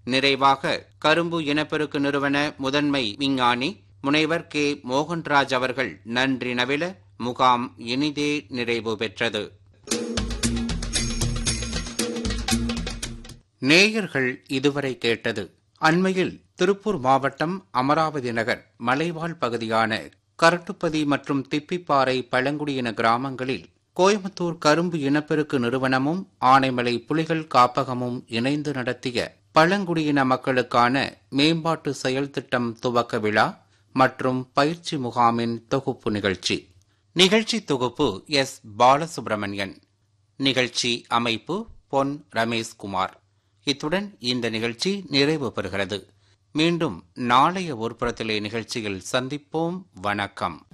நிறைவாக கரும்பு இனப்பெருக்கு நிறுவன முதன்மை விஞ்ஞானி முனைவர் கே மோகன்ராஜ் அவர்கள் நன்றி நவில முகாம் இனிதே நிறைவு பெற்றது நேயர்கள் இதுவரை கேட்டது அண்மையில் திருப்பூர் மாவட்டம் அமராவதி நகர் மலைவாழ் பகுதியான கரட்டுப்பதி மற்றும் திப்பிப்பாறை பழங்குடியின கிராமங்களில் கோயம்புத்தூர் கரும்பு இனப்பெருக்கு நிறுவனமும் ஆனைமலை புலிகள் காப்பகமும் இணைந்து நடத்திய பழங்குடியின மக்களுக்கான மேம்பாட்டு செயல் திட்டம் துவக்க விழா மற்றும் பயிற்சி முகாமின் தொகுப்பு நிகழ்ச்சி நிகழ்ச்சி தொகுப்பு எஸ் பாலசுப்ரமணியன் நிகழ்ச்சி அமைப்பு பொன் ரமேஷ்குமார் இத்துடன் இந்த நிகழ்ச்சி நிறைவு பெறுகிறது மீண்டும் நாளைய ஒருபுறத்திலே நிகழ்ச்சியில் சந்திப்போம் வணக்கம்